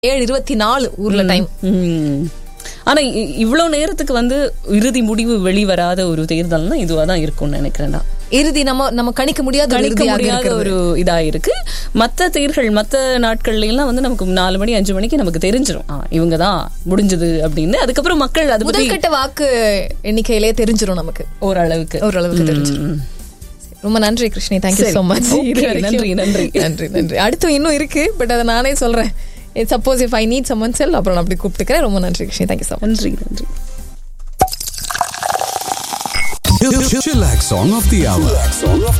ஏழு இருபத்தி நாலு ஊர்ல டைம் ம். ஆனா இ- இவ்வளவு நேரத்துக்கு வந்து இறுதி முடிவு வெளிவராத ஒரு தேர்தல்னா இதுவா தான் இருக்கும்னு நினைக்கிறேன் நான் இறுதி நம்ம நம்ம கணிக்க முடியாத ஒரு கணிக்க இறுதியாக முடியாத இருக்கிறது. ஒரு இதா இருக்கு மத்த தேர்கள் மத்த நாட்கள்ல எல்லாம் வந்து நமக்கு நாலு மணி அஞ்சு மணிக்கு நமக்கு தெரிஞ்சிடும் ஆ, இவங்க தான் முடிஞ்சது அப்படின்னு அதுக்கப்புறம் மக்கள் அது பத்தி முதல் கட்ட வாக்கு எண்ணிக்கையிலே தெரிஞ்சிரும் நமக்கு ஓரளவுக்கு ஓரளவுக்கு தெரிஞ்சிரும் ரொம்ப நன்றி கிருஷ்ணி தேங்க்யூ சரி. சோ மச் Okay, நன்றி, நன்றி. நன்றி நன்றி அடுத்து இன்னும் இருக்கு பட் அதை நானே சொல்றேன் suppose if I need summon cell அப்புறம் நான் அப்படி கூப்பிட்டுக்கிறேன் ரொம்ப நன்றி கிருஷ்ணி தேங்க்யூ சோ மச் நன்றி நன்றி Chillax Song of the Hour.